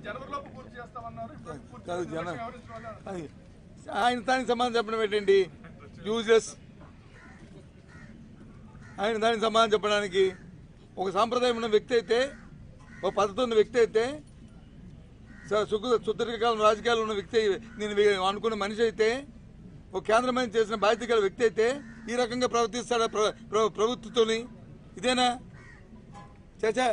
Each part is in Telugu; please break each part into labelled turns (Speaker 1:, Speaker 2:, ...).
Speaker 1: జనవరిలోపు పూర్తి చేస్తామన్నారు ఇప్పుడు పూర్తి
Speaker 2: కాదు
Speaker 1: చేసిన
Speaker 2: జనం
Speaker 1: లక్ష్యం ఎవరిష్టం వల్ల
Speaker 2: అది ఆయన దానికి సమాధానం చెప్పడం ఏంటండి యూజెస్ ఆయన దానికి సమాధానం చెప్పడానికి ఒక సాంప్రదాయం ఉన్న వ్యక్తి అయితే ఒక పద్ధతి ఉన్న వ్యక్తి అయితే స- సుఖ సుదీర్ఘకాలం రాజకీయాలు ఉన్న వ్యక్తి నేను వే- అనుకున్న మనిషి అయితే ఒక కేంద్ర మంత్రి చేసిన బాధ్యత గల వ్యక్తి అయితే ఈ రకంగా ప్రవర్తిస్తాడా ప్ర ప్ర- ప్రభుత్వంతోని ఇదేనా చచా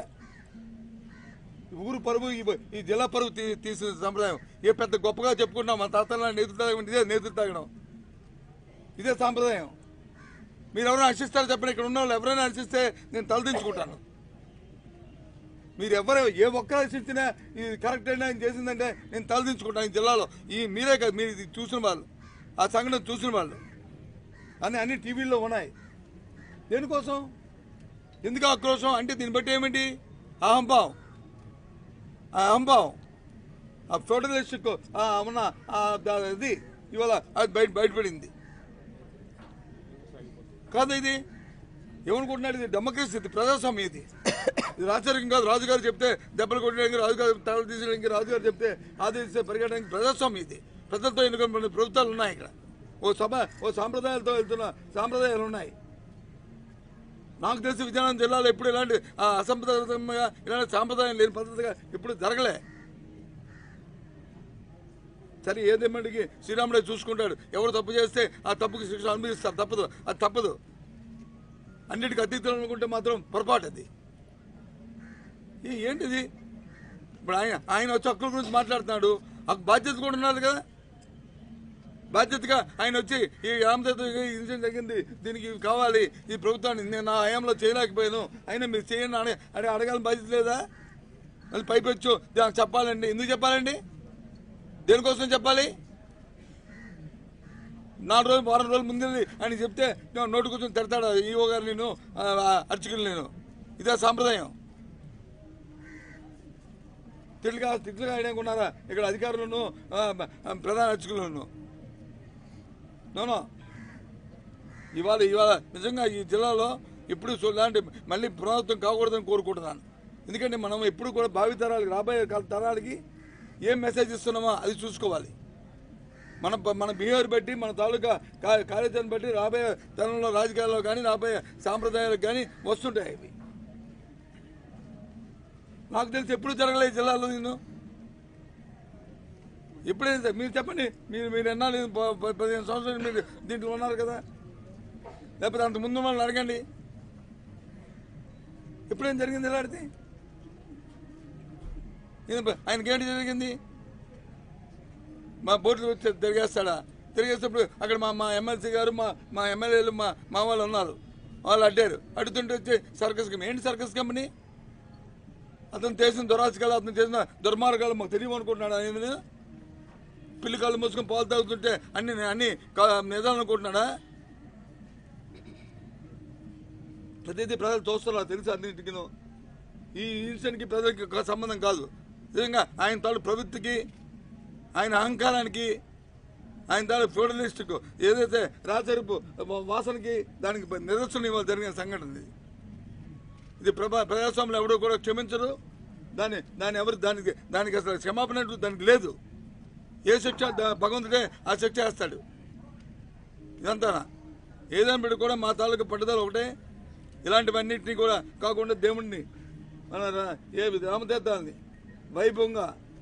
Speaker 2: ఊరు పరువు ఈ ఈ జిల్లా పరువు తీ తీసిన సంప్రదాయం ఏ పెద్ద గొప్పగా చెప్పుకుంటాం మన తాతల నేతృత్వం ఇదే నేతృత్వం ఇదే సాంప్రదాయం మీరు ఎవరైనా హర్షిస్తారో చెప్పండి ఇక్కడ ఉన్న వాళ్ళు ఎవరైనా హర్షిస్తే నేను తలదించుకుంటాను మీరు ఎవరు ఏ ఒక్కరు హర్షించినా ఇది కరెక్ట్ అయినా ఆయన చేసిందంటే నేను తలదించుకుంటాను ఈ జిల్లాలో ఈ మీరే కాదు మీరు ఇది చూసిన వాళ్ళు ఆ సంఘటన చూసిన వాళ్ళు అన్ని అన్ని టీవీల్లో ఉన్నాయి దేనికోసం ఎందుకు ఆక్రోశం అంటే దీన్ని బట్టి ఏమిటి అహంభావం ఆ అహంభావం ఆ ఫోటోలిస్టిక్ ఉన్న ఆ ద- ఇది ఇవాళ అది బయట బయటపడింది కాదు ఇది ఏమనుకుంటున్నాడు ఇది డెమోక్రసీ ఇది ప్రజాస్వామ్యం ఇది ఇది రాచరికం కాదు రాజుగారు చెప్తే దెబ్బలు కొట్టడానికి రాజుగారు తలలు తీసేయడానికి రాజుగారు చెప్తే ఆదేశిస్తే పరిగెట్టడానికి ప్రజాస్వామ్యం ఇది ప్రజలతో ఎన్నుకోబడిన ప్రభుత్వాలు ఉన్నాయి ఇక్కడ ఓ సభ ఓ సాంప్రదాయాలతో వెళ్తున్న సాంప్రదాయాలు ఉన్నాయి నాకు తెలిసి విజయనగరం జిల్లాలో ఎప్పుడు ఇలాంటి ఆ, అసంప్రదాయంగా ఇలాంటి సాంప్రదాయం లేని పద్ధతిగా ఎప్పుడు జరగలే సరే ఏదేమటికి శ్రీరాముడే చూసుకుంటాడు ఎవరు తప్పు చేస్తే ఆ తప్పుకి శిక్ష అనుభవిస్తారు తప్పదు అది తప్పదు అన్నిటికీ అతీతులు అనుకుంటే మాత్రం పొరపాటు అది ఈ- ఏంటిది ఇప్పుడు ఆయన ఆయన వచ్చి హక్కుల గురించి మాట్లాడుతున్నాడు హక్కు బాధ్యత కూడా ఉన్నది కదా బాధ్యతగా ఆయన వచ్చి ఈ రామదేవ్ ఇన్సిడెంట్ జరిగింది దీనికి ఇవి కావాలి ఈ ప్రభుత్వాన్ని నేను నా హయాంలో చేయలేకపోయాను అయినా మీరు చేయండి అని అడిగి అడగాలని బాధ్యత లేదా మళ్ళీ పైపెచ్చు దానికి చెప్పాలండి ఎందుకు చెప్పాలండి దేనికోసం చెప్పాలి నాలుగు రోజులు వారం రోజుల ముందు ఆయన చెప్తే నేను నోటు కూర్చొని తిడతాడు ఈఓ గారు నేను ఆ, ఆ, అర్చకులు నేను ఇదే సాంప్రదాయం తిట్లుగా తిట్లుగా ఆయనకున్నారా ఇక్కడ అధికారులను ఆ, ఆ, ప్రధాన అర్చకులను నోనో ఇవాళ ఇవాళ నిజంగా ఈ జిల్లాలో ఎప్పుడు సో- ఇలాంటి మళ్ళీ పునరావృతం కాకూడదని కోరుకుంటున్నాను ఎందుకంటే మనం ఎప్పుడు కూడా భావితరాలకి రాబోయే కాల- తరాలకి ఏం మెసేజ్ ఇస్తున్నామో అది చూసుకోవాలి మన ప- మన బిహేవియర్ బట్టి మన తాలూకా కా- కార్యాచరణ బట్టి రాబోయే తరంలో రాజకీయాల్లో కానీ రాబోయే సాంప్రదాయాలకు కానీ వస్తుంటాయి అవి నాకు తెలిసి ఎప్పుడు జరగలేదు ఈ జిల్లాలో నేను ఎప్పుడైనా సరే మీరు చెప్పండి మీరు మీరు ఎన్నాళ్ళు ప- ప- పదిహేను సంవత్సరాలు మీరు దీంట్లో ఉన్నారు కదా లేకపోతే అంత ముందు వాళ్ళని అడగండి ఎప్పుడైనా జరిగింది ఇలాంటిది ఈయన- ఆయనకి ఏంటి జరిగింది మా బోట్లు వచ్చి తిరిగేస్తాడా తిరిగేసినప్పుడు అక్కడ మా మా ఎమ్మెల్సీ గారు మా మా ఎమ్మెల్యేలు మా మా వాళ్ళు ఉన్నారు వాళ్ళు అడ్డారు అడుగుతుంటే వచ్చి సర్కస్ కంపెనీ ఏంటి సర్కస్ కంపెనీ అతను చేసిన దురాచకాలు అతను చేసిన దుర్మార్గాలు మాకు తెలియదు అనుకుంటున్నాడు ఆయన పిల్లి కాళ్ళు మూసుకొని పాలు తాగుతుంటే అన్ని అన్ని కా- నిజాలు అనుకుంటున్నాడా ప్రతిదీ ప్రజలు చూస్తున్నారు తెలుసు అన్నింటికి ఈ ఇన్సిడెంట్కి ప్రజలకి ఒక సంబంధం కాదు నిజంగా ఆయన తాలూ ప్రవృత్తికి ఆయన అహంకారానికి ఆయన తాలూ ఫ్యూడలిస్టుకు ఏదైతే రాచరిపు వాసనకి దానికి నిదర్శనం ఇవాళ జరిగిన సంఘటన ఇది ఇది ప్రభా ప్రజాస్వామ్యంలో ఎవడో కూడా క్షమించరు దాన్ని దాన్ని ఎవరు దానికి దానికి అసలు క్షమాపణ అంటూ దానికి లేదు ఏ శిక్ష ద- భగవంతుడే ఆ శిక్ష వేస్తాడు ఇదంతా ఏదైనా బిడ్డ కూడా మా తాలూకు పట్టుదల ఒకటే ఇలాంటివన్నింటినీ కూడా కాకుండా దేవుణ్ణి మన రా- ఏ రామతీర్థాలని వైభవంగా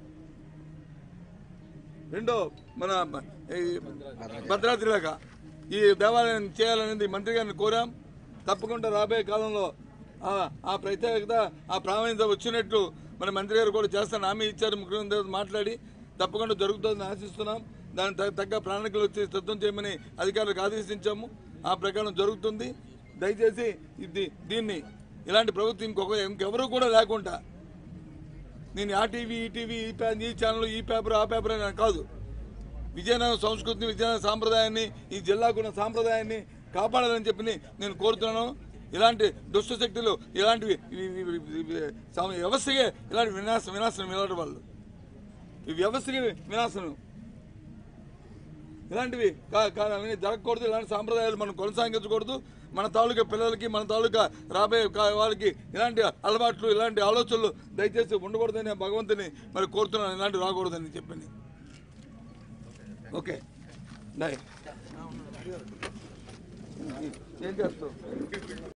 Speaker 2: రెండో మన ఈ భద్రాద్రి లేక ఈ దేవాలయం చేయాలనేది మంత్రి గారిని కోరాం తప్పకుండా రాబోయే కాలంలో ఆ- ఆ ప్రత్యేకత ఆ ప్రావీణ్యత వచ్చినట్టు మన మంత్రి గారు కూడా చేస్తాను హామీ ఇచ్చారు ముఖ్యమంత్రి గారు మాట్లాడి తప్పకుండా జరుగుతుందని ఆశిస్తున్నాం దానికి తగ్గ- తగ్గ ప్రణాళికలు వచ్చి సిద్ధం చేయమని అధికారులకు ఆదేశించాము ఆ ప్రకారం జరుగుతుంది దయచేసి ఇది దీన్ని ఇలాంటి ప్రభుత్వం ఇంకొక ఇంకెవరూ కూడా లేకుండా నేను ఆ టీవీ ఈ టీవీ ఈ పే- ఈ ఛానల్ ఈ పేపర్ ఆ పేపర్ అని కాదు విజయనగరం సంస్కృతిని విజయనగరం సాంప్రదాయాన్ని ఈ జిల్లాకున్న సాంప్రదాయాన్ని కాపాడాలని చెప్పి నేను కోరుతున్నాను ఇలాంటి దుష్ట శక్తులు ఇలాంటివి ఇవి- ఇవి- ఇవి- ఇవి- సమ- వ్యవస్థకే ఇలాంటి వినాశం వినాశనం ఇలాంటి వాళ్ళు ఈ వ్యవస్థకి వినాశనం ఇలాంటివి కా- కా- అవన్నీ జరగకూడదు ఇలాంటి సాంప్రదాయాలు మనం కొనసాగించకూడదు మన తాలూకా పిల్లలకి మన తాలూకా రాబోయే కా- వాళ్ళకి ఇలాంటి అలవాట్లు ఇలాంటి ఆలోచనలు దయచేసి ఉండకూడదని ఆ భగవంతుని మరి కోరుతున్నాను ఇలాంటివి రాకూడదని చెప్పింది ఓకే బాయ్ ఏం చేస్తావు